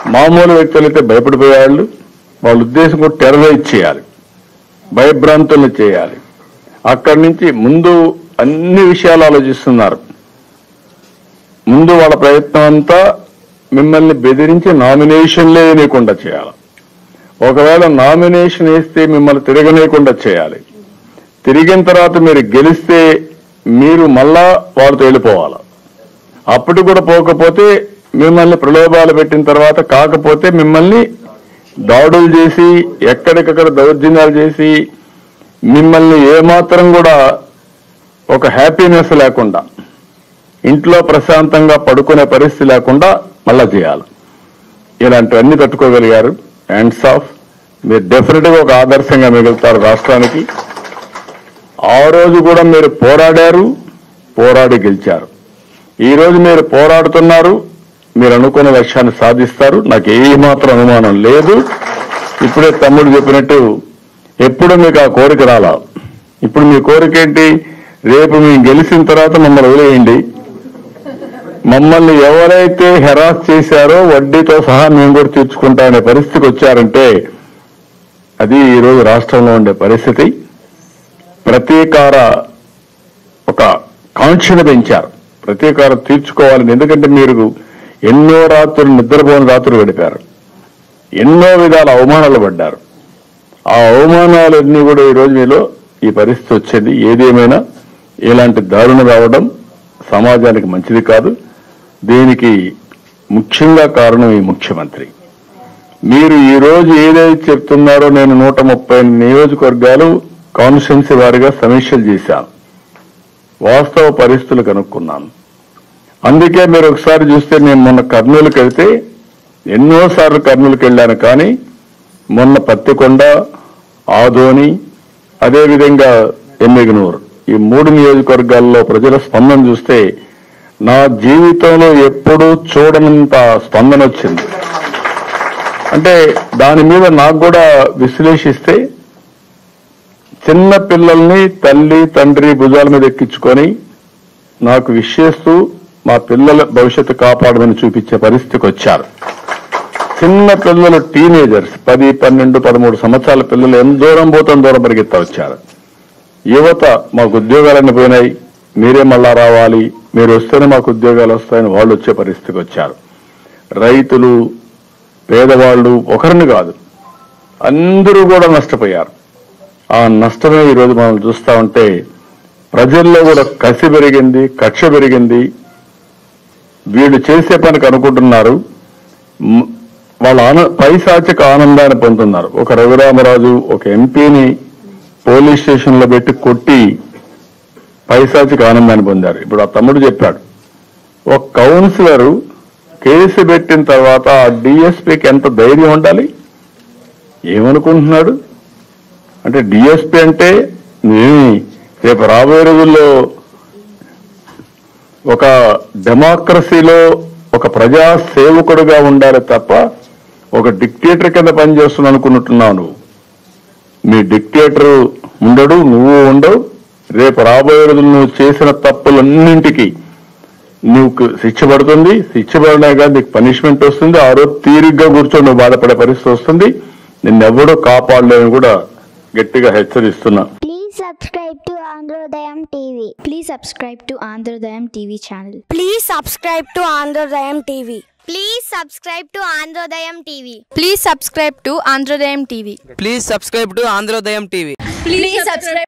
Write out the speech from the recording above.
మామూలు వ్యక్తులైతే భయపడిపోయేవాళ్ళు వాళ్ళ ఉద్దేశం కూడా టెర్రరైజ్ చేయాలి భయభ్రాంతులను చేయాలి అక్కడి నుంచి ముందు అన్ని విషయాలు ఆలోచిస్తున్నారు ముందు వాళ్ళ ప్రయత్నం అంతా మిమ్మల్ని బెదిరించి నామినేషన్లే వేయకుండా చేయాలి ఒకవేళ నామినేషన్ వేస్తే మిమ్మల్ని తిరగనేయకుండా చేయాలి తిరిగిన తర్వాత మీరు గెలిస్తే మీరు మళ్ళా వాళ్ళతో వెళ్ళిపోవాలి అప్పుడు కూడా పోకపోతే మిమ్మల్ని ప్రలోభాలు పెట్టిన తర్వాత కాకపోతే మిమ్మల్ని దాడులు చేసి ఎక్కడికక్కడ దౌర్జన్యాలు చేసి మిమ్మల్ని ఏమాత్రం కూడా ఒక హ్యాపీనెస్ లేకుండా ఇంట్లో ప్రశాంతంగా పడుకునే పరిస్థితి లేకుండా మళ్ళా చేయాలి ఇలాంటివన్నీ తట్టుకోగలిగారు హ్యాండ్స్ ఆఫ్ మీరు డెఫినెట్ గా ఒక ఆదర్శంగా మిగులుతారు రాష్ట్రానికి ఆ రోజు కూడా మీరు పోరాడారు పోరాడి గెలిచారు ఈ రోజు మీరు పోరాడుతున్నారు మీరు అనుకున్న లక్ష్యాన్ని సాధిస్తారు నాకు ఏ మాత్రం అనుమానం లేదు ఇప్పుడే తమ్ముడు చెప్పినట్టు ఎప్పుడు మీకు ఆ కోరిక రాలా ఇప్పుడు మీ కోరిక ఏంటి రేపు మేము గెలిచిన తర్వాత మమ్మల్ని వదిలేయండి మమ్మల్ని ఎవరైతే హెరాస్ చేశారో వడ్డీతో సహా మేము కూడా తీర్చుకుంటామనే పరిస్థితికి వచ్చారంటే అది ఈరోజు రాష్ట్రంలో ఉండే పరిస్థితి ప్రతీకార ఒక కాంక్షను పెంచారు ప్రతీకారం తీర్చుకోవాలని ఎందుకంటే మీరు ఎన్నో రాత్రులు నిద్రపోని రాత్రులు గడిపారు ఎన్నో విధాల అవమానాలు పడ్డారు ఆ అవమానాలన్నీ కూడా ఈ రోజు మీలో ఈ పరిస్థితి వచ్చేది ఏదేమైనా ఇలాంటి దారుణ రావడం సమాజానికి మంచిది కాదు దీనికి ముఖ్యంగా కారణం ఈ ముఖ్యమంత్రి మీరు ఈ రోజు ఏదైతే చెప్తున్నారో నేను నూట ముప్పై నియోజకవర్గాలు కాన్స్టిట్యున్సీ వారిగా సమీక్షలు చేశాను వాస్తవ పరిస్థితులు కనుక్కున్నాను అందుకే మీరు ఒకసారి చూస్తే నేను మొన్న కర్నూలుకి వెళ్తే ఎన్నోసార్లు కర్నూలుకి వెళ్ళాను కానీ మొన్న పత్తికొండ ఆదోని అదేవిధంగా ఎమ్మిగనూరు ఈ మూడు నియోజకవర్గాల్లో ప్రజల స్పందన చూస్తే నా జీవితంలో ఎప్పుడూ చూడనంత స్పందన వచ్చింది అంటే దాని మీద నాకు కూడా విశ్లేషిస్తే చిన్న పిల్లల్ని తల్లి తండ్రి భుజాల మీద ఎక్కించుకొని నాకు విషేస్తూ మా పిల్లల భవిష్యత్తు కాపాడమని చూపించే పరిస్థితికి వచ్చారు చిన్న పిల్లలు టీనేజర్స్ పది పన్నెండు పదమూడు సంవత్సరాల పిల్లలు ఎంత దూరం పోతాం దూరం పరిగెత్తా వచ్చారు యువత మాకు ఉద్యోగాలన్నీ పోయినాయి మీరే మళ్ళా రావాలి మీరు వస్తేనే మాకు ఉద్యోగాలు వస్తాయని వాళ్ళు వచ్చే పరిస్థితికి వచ్చారు రైతులు పేదవాళ్ళు ఒకరిని కాదు అందరూ కూడా నష్టపోయారు ఆ నష్టమే ఈరోజు మనం చూస్తా ఉంటే ప్రజల్లో కూడా కసి పెరిగింది కక్ష పెరిగింది వీళ్ళు చేసే పనికి అనుకుంటున్నారు మ్, వాళ్ళ ఆన పైశాచిక ఆనందాన్ని పొందుతున్నారు ఒక రఘురామరాజు ఒక ఎంపీని పోలీస్ స్టేషన్ లో పెట్టి కొట్టి పైశాచిక ఆనందాన్ని పొందారు ఇప్పుడు ఆ తమ్ముడు చెప్పాడు ఒక కౌన్సిలర్ కేసు పెట్టిన తర్వాత ఆ డిఎస్పీకి ఎంత ధైర్యం ఉండాలి ఏమనుకుంటున్నాడు అంటే డిఎస్పీ అంటే నేమి రేపు రాబోయే రోజుల్లో ఒక డెమోక్రసీలో ఒక ప్రజా సేవకుడుగా ఉండాలి తప్ప ఒక డిక్టేటర్ కింద పనిచేస్తున్నాను అనుకుంటున్నావు నువ్వు మీ డిక్టేటర్ ఉండడు నువ్వు ఉండవు రేపు రాబోయే రోజులు నువ్వు చేసిన తప్పులన్నింటికి నీకు శిక్ష పడుతుంది శిక్ష పడినాక నీకు పనిష్మెంట్ వస్తుంది ఆ రోజు తీరిగ్గా కూర్చొని నువ్వు బాధపడే పరిస్థితి వస్తుంది నిన్నెవడూ కాపాడలేని కూడా గట్టిగా హెచ్చరిస్తున్నా Please subscribe to Androdayam TV. Please subscribe to Androdayam TV channel. Please subscribe to Androdayam TV. Please subscribe to Androdayam TV. Please subscribe to Androdayam TV. Please subscribe to Androdayam TV. Please subscribe